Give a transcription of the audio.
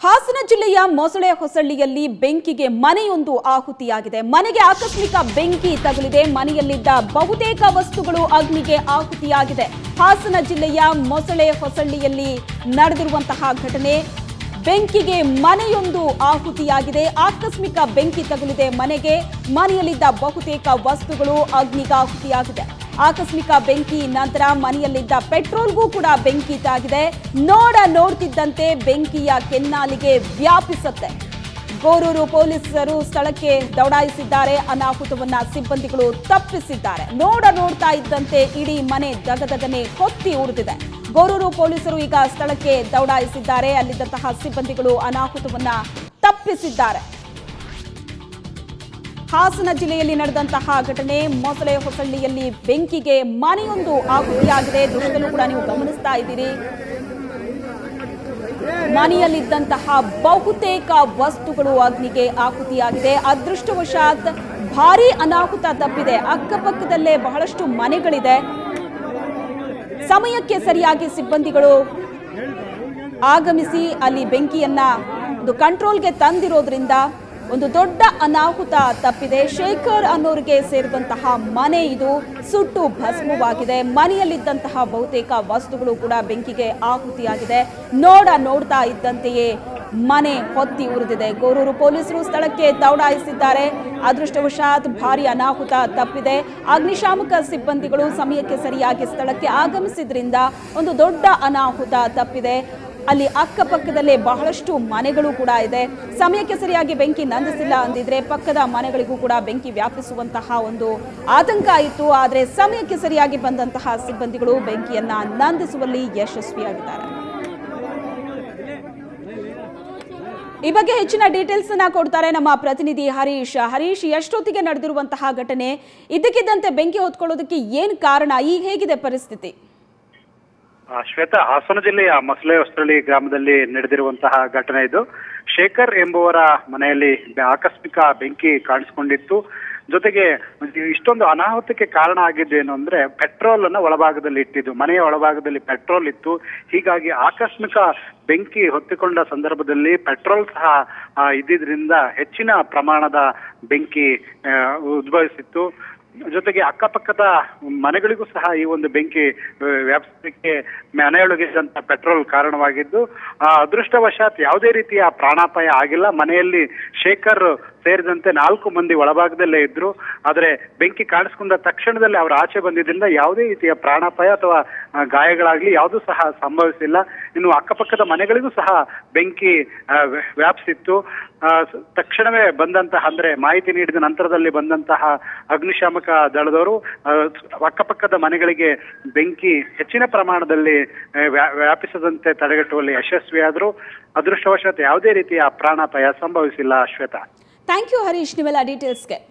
ಹಾಸನ ಜಿಲ್ಲೆಯ ಮೊಸಳೆ ಹೊಸಳ್ಳಿಯಲ್ಲಿ ಬೆಂಕಿಗೆ ಮನೆಯೊಂದು ಆಹುತಿಯಾಗಿದೆ ಮನೆಗೆ ಆಕಸ್ಮಿಕ ಬೆಂಕಿ ತಗುಲಿದೆ ಮನೆಯಲ್ಲಿದ್ದ ಬಹುತೇಕ ವಸ್ತುಗಳು ಅಗ್ನಿಗೆ ಆಹುತಿಯಾಗಿದೆ ಹಾಸನ ಜಿಲ್ಲೆಯ ಮೊಸಳೆ ಹೊಸಳ್ಳಿಯಲ್ಲಿ ನಡೆದಿರುವಂತಹ ಘಟನೆ ಬೆಂಕಿಗೆ ಮನೆಯೊಂದು ಆಹುತಿಯಾಗಿದೆ ಆಕಸ್ಮಿಕ ಬೆಂಕಿ ತಗುಲಿದೆ ಮನೆಗೆ ಮನೆಯಲ್ಲಿದ್ದ ಬಹುತೇಕ ವಸ್ತುಗಳು ಅಗ್ನಿಗಾಹುತಿಯಾಗಿದೆ ಆಕಸ್ಮಿಕ ಬೆಂಕಿ ನಂತರ ಮನೆಯಲ್ಲಿದ್ದ ಪೆಟ್ರೋಲ್ಗೂ ಕೂಡ ಬೆಂಕಿ ತಾಗಿದೆ ನೋಡ ನೋಡ್ತಿದ್ದಂತೆ ಬೆಂಕಿಯ ಕೆನ್ನಾಲಿಗೆ ವ್ಯಾಪಿಸುತ್ತೆ ಗೋರೂರು ಪೊಲೀಸರು ಸ್ಥಳಕ್ಕೆ ದೌಡಾಯಿಸಿದ್ದಾರೆ ಅನಾಹುತವನ್ನ ಸಿಬ್ಬಂದಿಗಳು ತಪ್ಪಿಸಿದ್ದಾರೆ ನೋಡ ನೋಡ್ತಾ ಇದ್ದಂತೆ ಇಡೀ ಮನೆ ದಗದಗನೆ ಹೊತ್ತಿ ಉರಿದಿದೆ ಗೋರೂರು ಪೊಲೀಸರು ಈಗ ಸ್ಥಳಕ್ಕೆ ದೌಡಾಯಿಸಿದ್ದಾರೆ ಅಲ್ಲಿದ್ದಂತಹ ಸಿಬ್ಬಂದಿಗಳು ಅನಾಹುತವನ್ನ ತಪ್ಪಿಸಿದ್ದಾರೆ ಹಾಸನ ಜಿಲ್ಲೆಯಲ್ಲಿ ನಡೆದಂತಹ ಘಟನೆ ಮೊಸಳೆ ಹೊಸಳ್ಳಿಯಲ್ಲಿ ಬೆಂಕಿಗೆ ಮನೆಯೊಂದು ಆಹುತಿಯಾಗಿದೆ ದೃಶ್ಯದಲ್ಲೂ ಕೂಡ ನೀವು ಗಮನಿಸ್ತಾ ಇದ್ದೀರಿ ಮನೆಯಲ್ಲಿದ್ದಂತಹ ಬಹುತೇಕ ವಸ್ತುಗಳು ಅಗ್ನಿಗೆ ಆಹುತಿಯಾಗಿದೆ ಅದೃಷ್ಟವಶಾತ್ ಭಾರಿ ಅನಾಹುತ ತಪ್ಪಿದೆ ಅಕ್ಕಪಕ್ಕದಲ್ಲೇ ಬಹಳಷ್ಟು ಮನೆಗಳಿದೆ ಸಮಯಕ್ಕೆ ಸರಿಯಾಗಿ ಸಿಬ್ಬಂದಿಗಳು ಆಗಮಿಸಿ ಅಲ್ಲಿ ಬೆಂಕಿಯನ್ನ ಒಂದು ಕಂಟ್ರೋಲ್ಗೆ ತಂದಿರೋದ್ರಿಂದ ಒಂದು ದೊಡ್ಡ ಅನಾಹುತ ತಪ್ಪಿದೆ ಶೇಖರ್ ಅನ್ನೋರಿಗೆ ಸೇರಿದಂತಹ ಮನೆ ಇದು ಸುಟ್ಟು ಭಸ್ಮವಾಗಿದೆ ಮನೆಯಲ್ಲಿದ್ದಂತಹ ಬಹುತೇಕ ವಸ್ತುಗಳು ಕೂಡ ಬೆಂಕಿಗೆ ಆಹುತಿಯಾಗಿದೆ ನೋಡ ನೋಡ್ತಾ ಇದ್ದಂತೆಯೇ ಮನೆ ಹೊತ್ತಿ ಉರಿದಿದೆ ಗೋರೂರು ಪೊಲೀಸರು ಸ್ಥಳಕ್ಕೆ ದೌಡಾಯಿಸಿದ್ದಾರೆ ಅದೃಷ್ಟವಶಾತ್ ಭಾರಿ ಅನಾಹುತ ತಪ್ಪಿದೆ ಅಗ್ನಿಶಾಮಕ ಸಿಬ್ಬಂದಿಗಳು ಸಮಯಕ್ಕೆ ಸರಿಯಾಗಿ ಸ್ಥಳಕ್ಕೆ ಆಗಮಿಸಿದ್ರಿಂದ ಒಂದು ದೊಡ್ಡ ಅನಾಹುತ ತಪ್ಪಿದೆ ಅಲ್ಲಿ ಅಕ್ಕಪಕ್ಕದಲ್ಲೇ ಬಹಳಷ್ಟು ಮನೆಗಳು ಕೂಡ ಇದೆ ಸಮಯಕ್ಕೆ ಸರಿಯಾಗಿ ಬೆಂಕಿ ನಂದಿಸಿಲ್ಲ ಅಂದಿದ್ರೆ ಪಕ್ಕದ ಮನೆಗಳಿಗೂ ಕೂಡ ಬೆಂಕಿ ವ್ಯಾಪಿಸುವಂತಹ ಒಂದು ಆತಂಕ ಇತ್ತು ಆದರೆ ಸಮಯಕ್ಕೆ ಸರಿಯಾಗಿ ಬಂದಂತಹ ಸಿಬ್ಬಂದಿಗಳು ಬೆಂಕಿಯನ್ನ ನಂದಿಸುವಲ್ಲಿ ಯಶಸ್ವಿಯಾಗಿದ್ದಾರೆ ಈ ಬಗ್ಗೆ ಹೆಚ್ಚಿನ ಡೀಟೇಲ್ಸ್ ಅನ್ನ ಕೊಡ್ತಾರೆ ನಮ್ಮ ಪ್ರತಿನಿಧಿ ಹರೀಶ್ ಹರೀಶ್ ಎಷ್ಟೊತ್ತಿಗೆ ನಡೆದಿರುವಂತಹ ಘಟನೆ ಇದಕ್ಕಿದ್ದಂತೆ ಬೆಂಕಿ ಹೊತ್ಕೊಳ್ಳೋದಕ್ಕೆ ಏನ್ ಕಾರಣ ಈಗ ಹೇಗಿದೆ ಪರಿಸ್ಥಿತಿ ಆ, ಶ್ವೇತಾ ಹಾಸನ ಜಿಲ್ಲೆಯ ಮೊಸಳೆ ಹೊಸಳ್ಳಿ ಗ್ರಾಮದಲ್ಲಿ ನಡೆದಿರುವಂತಹ ಘಟನೆ ಇದು ಶೇಖರ್ ಎಂಬುವರ ಮನೆಯಲ್ಲಿ ಬೆ- ಆಕಸ್ಮಿಕ ಬೆಂಕಿ ಕಾಣಿಸಿಕೊಂಡಿತ್ತು ಜೊತೆಗೆ ಇಷ್ಟೊಂದು ಅನಾಹುತಕ್ಕೆ ಕಾರಣ ಆಗಿದ್ದು ಏನು ಅಂದ್ರೆ ಪೆಟ್ರೋಲ್ ಅನ್ನ ಒಳಭಾಗದಲ್ಲಿ ಇಟ್ಟಿದ್ದು ಮನೆಯ ಒಳಭಾಗದಲ್ಲಿ ಪೆಟ್ರೋಲ್ ಇತ್ತು ಹೀಗಾಗಿ ಆಕಸ್ಮಿಕ ಬೆಂಕಿ ಹೊತ್ತಿಕೊಂಡ ಸಂದರ್ಭದಲ್ಲಿ ಪೆಟ್ರೋಲ್ ಸಹ ಆ, ಇದ್ದಿದ್ರಿಂದ ಹೆಚ್ಚಿನ ಪ್ರಮಾಣದ ಬೆಂಕಿ ಆ, ಉದ್ಭವಿಸಿತ್ತು ಜೊತೆಗೆ ಅಕ್ಕಪಕ್ಕದ ಮನೆಗಳಿಗೂ ಸಹ ಈ ಒಂದು ಬೆಂಕಿ ಆ, ವ್ಯಾಪಿಸಲಿಕ್ಕೆ ಮನೆಯೊಳಗಿದ್ದಂತ ಪೆಟ್ರೋಲ್ ಕಾರಣವಾಗಿದ್ದು ಆ, ಅದೃಷ್ಟವಶಾತ್ ಯಾವುದೇ ರೀತಿಯ ಪ್ರಾಣಾಪಾಯ ಆಗಿಲ್ಲ ಮನೆಯಲ್ಲಿ ಶೇಖರ್ ಸೇರಿದಂತೆ ನಾಲ್ಕು ಮಂದಿ ಒಳಭಾಗದಲ್ಲೇ ಇದ್ರು ಆದರೆ ಬೆಂಕಿ ಕಾಣಿಸ್ಕೊಂಡ ತಕ್ಷಣದಲ್ಲಿ ಅವರು ಆಚೆ ಬಂದಿದ್ದರಿಂದ ಯಾವುದೇ ರೀತಿಯ ಪ್ರಾಣಾಪಾಯ ಅಥವಾ ಆ, ಗಾಯಗಳಾಗ್ಲಿ ಯಾವುದೂ ಸಹ ಸಂಭವಿಸಿಲ್ಲ ಇನ್ನು ಅಕ್ಕಪಕ್ಕದ ಮನೆಗಳಿಗೂ ಸಹ ಬೆಂಕಿ ಆ, ವ್ಯ- ವ್ಯಾಪಿಸಿತ್ತು ಆ, ಸ- ತಕ್ಷಣವೇ ಬಂದಂತಹ ಅಂದ್ರೆ ಮಾಹಿತಿ ನೀಡಿದ ನಂತರದಲ್ಲಿ ಬಂದಂತಹ ಅಗ್ನಿಶಾಮಕ ದಳದವರು ಆ, ಸ್- ಅಕ್ಕಪಕ್ಕದ ಮನೆಗಳಿಗೆ ಬೆಂಕಿ ಹೆಚ್ಚಿನ ಪ್ರಮಾಣದಲ್ಲಿ ಆ, ವ್ಯಾ- ವ್ಯಾಪಿಸದಂತೆ ತಡೆಗಟ್ಟುವಲ್ಲಿ ಯಶಸ್ವಿಯಾದರು ಅದೃಷ್ಟವಶಾತ್ ಯಾವುದೇ ರೀತಿಯ ಪ್ರಾಣಾಪಾಯ ಸಂಭವಿಸಿಲ್ಲ ಶ್ವೇತಾ ಥ್ಯಾಂಕ್ ಯು ಹರೀಶ್ ನೀವೆಲ್ಲ ಡೀಟೇಲ್ಸ್ಗೆ